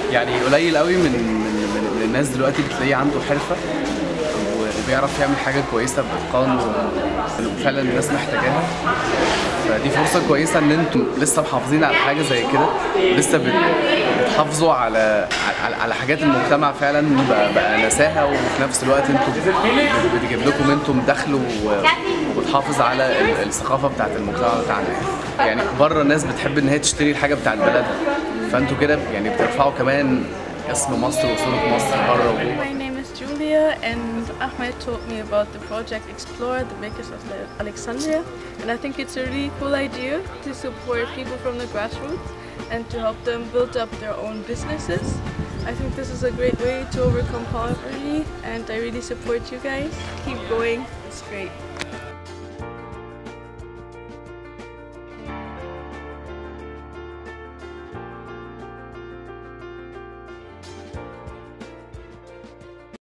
يعني قليل قوي من من, من, من الناس دلوقتي بتلاقيه عنده حرفه وبيعرف يعمل حاجه كويسه باتقان و- وفعلا الناس محتاجاها فدي فرصه كويسه ان انتم لسه محافظين على حاجه زي كده لسه بت- بتحافظوا على على, على حاجات المجتمع فعلا بقى, بقى نساها وفي نفس الوقت انتم بتجيب لكم انتم دخل و- وبتحافظ على ال- الثقافه بتاعت المجتمع بتاعنا يعني يعني بره الناس بتحب ان هي تشتري الحاجه بتاعت بلدها فانتوا كده يعني بترفعوا كمان اسم مصر وصوره مصر بره وجوه My name is Julia, and Ahmed told me about the project Explore, the Bakers of Le- Alexandria. And I think it's a really cool idea to support people from the grassroots and to help them build up their own businesses. I think this is a great way to overcome poverty, and I really support you guys. Keep going, it's great.